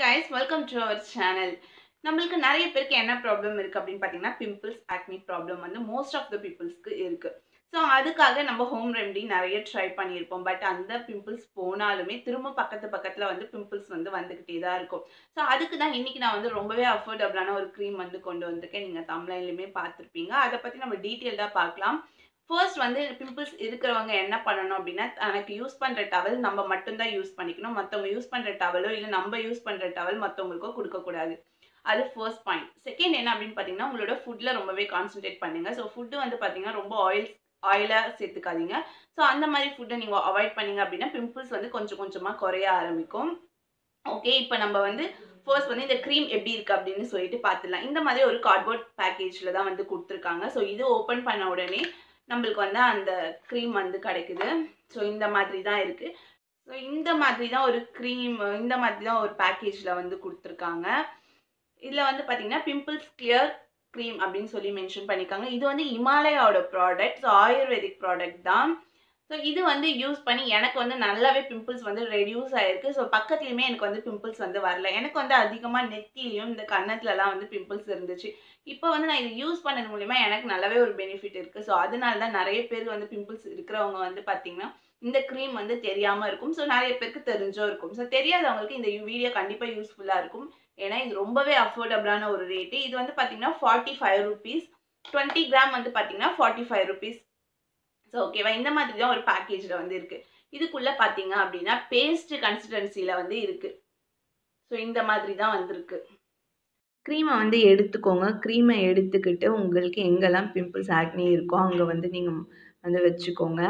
guys welcome to our channel நம்மளுக்கு நிறைய பேருக்கு என்ன ப்ராப்ளம் இருக்குது அப்படின்னு பார்த்தீங்கன்னா பிம்பிள்ஸ் ஆக்னி ப்ராப்ளம் வந்து மோஸ்ட் ஆஃப் த பீப்புள்ஸ்க்கு இருக்குது ஸோ அதுக்காக நம்ம ஹோம் ரெமெடி நிறைய ட்ரை பண்ணியிருப்போம் பட் அந்த பிம்பிள்ஸ் போனாலுமே திரும்ப பக்கத்து பக்கத்தில் வந்து பிம்பிள்ஸ் வந்து வந்துக்கிட்டே தான் இருக்கும் ஸோ அதுக்கு தான் இன்றைக்கி நான் வந்து ரொம்பவே அஃபோர்டபுளான ஒரு க்ரீம் வந்து கொண்டு வந்திருக்கேன் நீங்கள் தமிழ்லையுமே பார்த்துருப்பீங்க அதை பற்றி நம்ம டீட்டெயில்டாக பார்க்கலாம் ஃபர்ஸ்ட் வந்து பிம்பிள்ஸ் இருக்கிறவங்க என்ன பண்ணணும் அப்படின்னா தனக்கு யூஸ் பண்ணுற டவல் நம்ம மட்டும்தான் யூஸ் பண்ணிக்கணும் மற்றவங்க யூஸ் பண்ணுற டவலோ இல்லை நம்ம யூஸ் பண்ணுற டவல் மற்றவங்களுக்கோ கொடுக்கக்கூடாது அது ஃபர்ஸ்ட் பாயிண்ட் செகண்ட் என்ன அப்படின்னு பார்த்தீங்கன்னா உங்களோட ஃபுட்டில் ரொம்பவே கான்சென்ட்ரேட் பண்ணுங்கள் ஸோ ஃபுட்டு வந்து பார்த்தீங்கன்னா ரொம்ப ஆயில் ஆயிலாக சேர்த்துக்காதீங்க ஸோ அந்த மாதிரி ஃபுட்டை நீங்கள் அவாய்ட் பண்ணீங்க அப்படின்னா பிம்பிள்ஸ் வந்து கொஞ்சம் கொஞ்சமாக குறைய ஆரம்பிக்கும் ஓகே இப்போ நம்ம வந்து ஃபர்ஸ்ட் வந்து இந்த க்ரீம் எப்படி இருக்குது அப்படின்னு சொல்லிட்டு பார்த்துடலாம் இந்த மாதிரி ஒரு கார்ட்போர்ட் பேக்கேஜில் தான் வந்து கொடுத்துருக்காங்க ஸோ இது ஓப்பன் பண்ண உடனே நம்மளுக்கு வந்து அந்த க்ரீம் வந்து கிடைக்குது ஸோ இந்த மாதிரி தான் இருக்குது ஸோ இந்த மாதிரி தான் ஒரு க்ரீம் இந்த மாதிரி தான் ஒரு பேக்கேஜில் வந்து கொடுத்துருக்காங்க இதில் வந்து பார்த்தீங்கன்னா பிம்பிள்ஸ் கிளியர் க்ரீம் அப்படின்னு சொல்லி மென்ஷன் பண்ணியிருக்காங்க இது வந்து இமாலயாவோட ப்ராடக்ட் ஸோ ஆயுர்வேதிக் ப்ராடக்ட் தான் ஸோ இது வந்து யூஸ் பண்ணி எனக்கு வந்து நல்லாவே பிம்பிள்ஸ் வந்து ரெடியூஸ் ஆகிருக்கு ஸோ பக்கத்துலேயுமே எனக்கு வந்து பிம்பிள்ஸ் வந்து வரல எனக்கு வந்து அதிகமாக நெத்திலையும் இந்த கன்னத்துலலாம் வந்து பிம்பிள்ஸ் இருந்துச்சு இப்போ வந்து நான் இது யூஸ் பண்ணது மூலிமா எனக்கு நல்லாவே ஒரு பெனிஃபிட் இருக்குது ஸோ அதனால தான் நிறைய பேர் வந்து பிம்பிள்ஸ் இருக்கிறவங்க வந்து பார்த்திங்கன்னா இந்த க்ரீம் வந்து தெரியாமல் இருக்கும் ஸோ நிறைய பேருக்கு தெரிஞ்சோ இருக்கும் ஸோ தெரியாதவங்களுக்கு இந்த வீடியோ கண்டிப்பாக யூஸ்ஃபுல்லாக இருக்கும் ஏன்னா இது ரொம்பவே அஃபோர்டபுளான ஒரு ரேட்டு இது வந்து பார்த்தீங்கன்னா forty five rupees twenty gram வந்து பார்த்தீங்கன்னா ஃபார்ட்டி ஃபைவ் ருபீஸ் ஸோ ஓகேவா இந்த மாதிரி தான் ஒரு பேக்கேஜில் வந்து இருக்குது இதுக்குள்ளே பார்த்தீங்க அப்படின்னா பேஸ்ட் கன்சிஸ்டன்சியில் வந்து இருக்குது ஸோ இந்த மாதிரி தான் வந்திருக்கு க்ரீமை வந்து எடுத்துக்கோங்க க்ரீமை எடுத்துக்கிட்டு உங்களுக்கு எங்கெல்லாம் பிம்பிள்ஸ் ஆக்னி இருக்கோ அங்கே வந்து நீங்கள் வந்து வச்சுக்கோங்க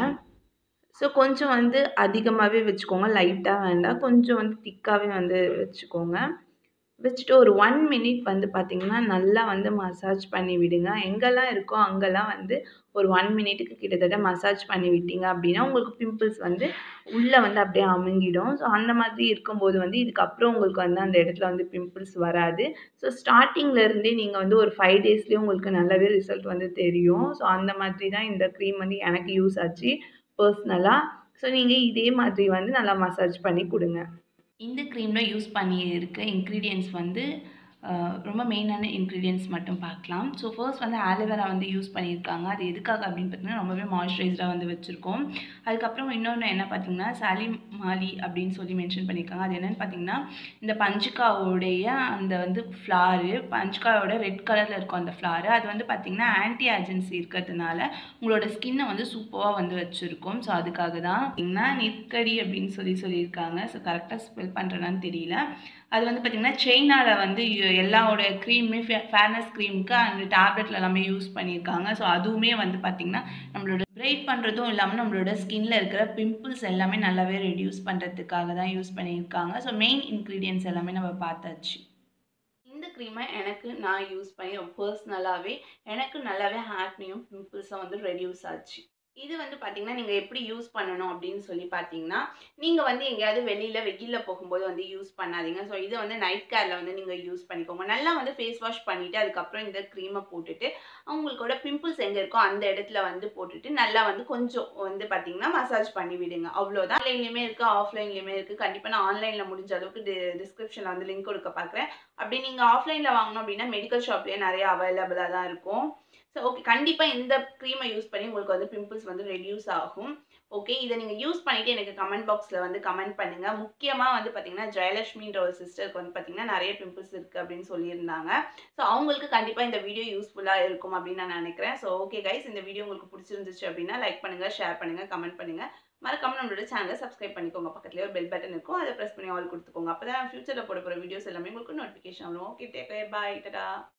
ஸோ கொஞ்சம் வந்து அதிகமாகவே வச்சுக்கோங்க லைட்டாக வேண்டாம் கொஞ்சம் வந்து திக்காகவே வந்து வச்சுக்கோங்க வச்சுட்டு ஒரு ஒன் மினிட் வந்து பார்த்திங்கன்னா நல்லா வந்து மசாஜ் பண்ணி விடுங்க எங்கெல்லாம் இருக்கோ அங்கெல்லாம் வந்து ஒரு ஒன் மினிட்டுக்கு கிட்டத்தட்ட மசாஜ் பண்ணி விட்டீங்க அப்படின்னா உங்களுக்கு பிம்பிள்ஸ் வந்து உள்ளே வந்து அப்படியே அமுங்கிடும் ஸோ அந்த மாதிரி இருக்கும்போது வந்து இதுக்கப்புறம் உங்களுக்கு வந்து அந்த இடத்துல வந்து பிம்பிள்ஸ் வராது ஸோ ஸ்டார்டிங்லேருந்தே நீங்கள் வந்து ஒரு ஃபைவ் டேஸ்லேயே உங்களுக்கு நல்லாவே ரிசல்ட் வந்து தெரியும் ஸோ அந்த மாதிரி தான் இந்த க்ரீம் வந்து எனக்கு யூஸ் ஆச்சு பர்சனலாக ஸோ நீங்கள் இதே மாதிரி வந்து நல்லா மசாஜ் பண்ணி கொடுங்க இந்த க்ரீமில் யூஸ் பண்ணியிருக்க இன்க்ரீடியன்ஸ் வந்து ரொம்ப மெயினான இன்க்ரீடியன்ஸ் மட்டும் பார்க்கலாம் ஸோ ஃபர்ஸ்ட் வந்து ஆலோவேரா வந்து யூஸ் பண்ணியிருக்காங்க அது எதுக்காக அப்படின்னு பார்த்தீங்கன்னா ரொம்பவே மாய்ஸ்சரைஸ்டாக வந்து வச்சுருக்கோம் அதுக்கப்புறம் இன்னொன்று என்ன பார்த்தீங்கன்னா சாலிம் மாலி அப்படின்னு சொல்லி மென்ஷன் பண்ணியிருக்காங்க அது என்னென்னு பார்த்தீங்கன்னா இந்த பஞ்சுக்காவோடைய அந்த வந்து ஃப்ளாரு பஞ்சுக்காவோட ரெட் கலரில் இருக்கும் அந்த ஃப்ளாரு அது வந்து பார்த்திங்கன்னா ஆன்டி ஏஜென்சி இருக்கிறதுனால உங்களோட ஸ்கின்னை வந்து சூப்பராக வந்து வச்சுருக்கும் ஸோ அதுக்காக தான் பார்த்தீங்கன்னா நிற்கடி அப்படின்னு சொல்லி சொல்லியிருக்காங்க ஸோ கரெக்டாக ஸ்பெல் பண்ணுறேனான்னு தெரியல அது வந்து பார்த்திங்கன்னா சைனாவில் வந்து எல்லாவோட க்ரீமுமே ஃபே ஃபேர்னஸ் க்ரீமுக்கு அந்த டேப்லெட்டில் எல்லாமே யூஸ் பண்ணியிருக்காங்க ஸோ அதுவுமே வந்து பார்த்திங்கன்னா நம்மளோட பிரைட் பண்ணுறதும் இல்லாமல் நம்மளோட ஸ்கின்னில் இருக்கிற பிம்பிள்ஸ் எல்லாமே நல்லாவே ரெடியூஸ் பண்ணுறதுக்காக தான் யூஸ் பண்ணியிருக்காங்க ஸோ மெயின் இன்க்ரீடியன்ஸ் எல்லாமே நம்ம பார்த்தாச்சு இந்த க்ரீமை எனக்கு நான் யூஸ் பண்ணி பர்சனலாகவே எனக்கு நல்லாவே ஆக்னியும் பிம்பிள்ஸும் வந்து ரெடியூஸ் ஆச்சு இது வந்து பார்த்தீங்கன்னா நீங்கள் எப்படி யூஸ் பண்ணணும் அப்படின்னு சொல்லி பார்த்தீங்கன்னா நீங்கள் வந்து எங்கேயாவது வெளியில் வெயிலில் போகும்போது வந்து யூஸ் பண்ணாதீங்க ஸோ இதை வந்து நைட் கேரில் வந்து நீங்கள் யூஸ் பண்ணிக்கோங்க நல்லா வந்து ஃபேஸ் வாஷ் பண்ணிவிட்டு அதுக்கப்புறம் இந்த க்ரீமை போட்டுட்டு அவங்களுக்கோட பிம்பிள்ஸ் எங்கே இருக்கோ அந்த இடத்துல வந்து போட்டுட்டு நல்லா வந்து கொஞ்சம் வந்து பார்த்தீங்கன்னா மசாஜ் பண்ணி விடுங்க அவ்வளோதான் ஆன்லைன்லேயுமே இருக்குது ஆஃப்லைன்லேயுமே இருக்குது கண்டிப்பாக நான் ஆன்லைனில் முடிஞ்ச அளவுக்கு டி டிஸ்கிரிப்ஷனில் வந்து லிங்க் கொடுக்க பார்க்குறேன் அப்படி நீங்கள் ஆஃப்லைனில் வாங்கணும் அப்படின்னா மெடிக்கல் ஷாப்லேயே நிறைய அவைலபிளாக தான் இருக்கும் ஸோ ஓகே கண்டிப்பாக இந்த க்ரீமை யூஸ் பண்ணி உங்களுக்கு வந்து பிம்பிள்ஸ் வந்து ரெடியூஸ் ஆகும் ஓகே இதை நீங்கள் யூஸ் பண்ணிவிட்டு எனக்கு கமெண்ட் பாக்ஸில் வந்து கமெண்ட் பண்ணுங்கள் முக்கியமாக வந்து பார்த்தீங்கன்னா ஜெயலட்சுமின்ற ஒரு சிஸ்டருக்கு வந்து பார்த்தீங்கன்னா நிறைய பிம்பிள்ஸ் இருக்குது அப்படின்னு சொல்லியிருந்தாங்க ஸோ அவங்களுக்கு கண்டிப்பாக இந்த வீடியோ யூஸ்ஃபுல்லாக இருக்கும் அப்படின்னு நான் நினைக்கிறேன் ஸோ ஓகே கைஸ் இந்த வீடியோ உங்களுக்கு பிடிச்சிருந்துச்சு அப்படின்னா லைக் பண்ணுங்கள் ஷேர் பண்ணுங்கள் கமெண்ட் பண்ணுங்கள் மறக்காம நம்மளோட சேனலை சப்ஸ்கிரைப் பண்ணிக்கோங்க பக்கத்துலேயே ஒரு பெல் பட்டன் இருக்கும் அதை ப்ரெஸ் பண்ணி ஆல் கொடுத்துக்கோங்க அப்போ தான் ஃபியூச்சரில் போட போகிற வீடியோஸ் எல்லாமே உங்களுக்கு நோட்டிஃபிகேஷன் வரும் ஓகே டேக் பாய் டடா